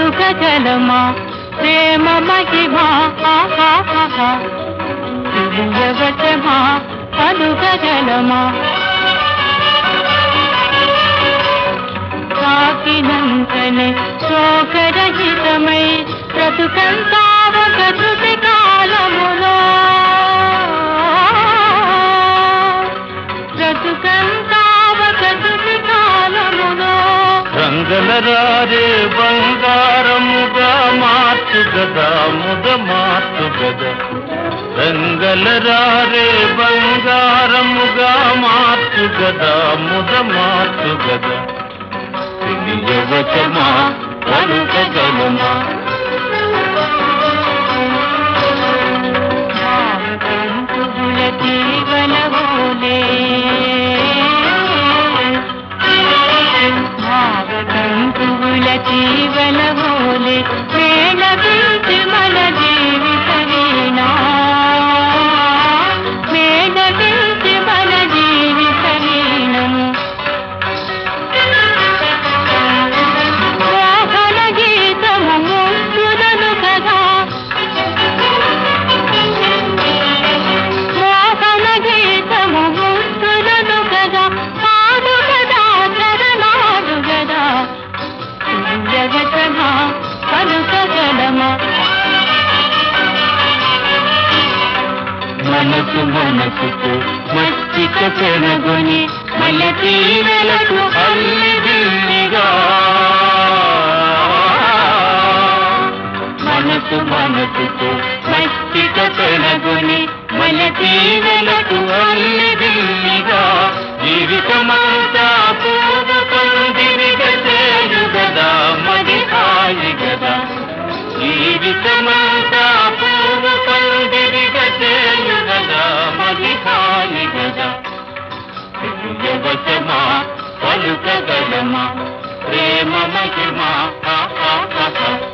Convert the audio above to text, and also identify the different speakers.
Speaker 1: పలుక జలమా ప్రేమ మహిమా తెలియవచమా పలుక జలమా తాకినంతనే శోకరహితమై బ్రతుకంతా ఒక శృతి కాలములో బ్రతుకంతా ఒక శృతి కాలములో
Speaker 2: రంగలరారే బంగారముగా మార్చు గదా ముద మార్చు గదా రంగలరారే బంగారముగా మార్చు గదా ముద మార్చు గదా తెలియవచమా పలుకగలమా
Speaker 1: భావతంతువుల తీవలవోలే భావతంతువుల తీవలవోలే వేళ పిలిచి మన జీవిత వీణా వేళ పిలిచి మన జీవిత వీణము మోహన గీతము ముందులను కదా మోహన గీతము ముందులను కదా పాడు కదా చరణాలు కదా జగతమా పలుకగలమా
Speaker 2: మనసు మనసుకు మచ్చిక పెనగొని మలతీరలకు అల్లిదిల్లిగా మనసు మనసుకు మచ్చిక పెనగొని మలతీరలకు అల్లిదిల్లిగా జీవితమంతా పూర్వ పందిరిగ చేయుగదా మది హాయి గదా జీవితమంతా పూర్వ పందిరిగ చేయుగదా మది హాయి గదా తెలియవశమా పలుకగలమా ప్రేమ మహిమా ఆ, ఆ, ఆ, ఆ.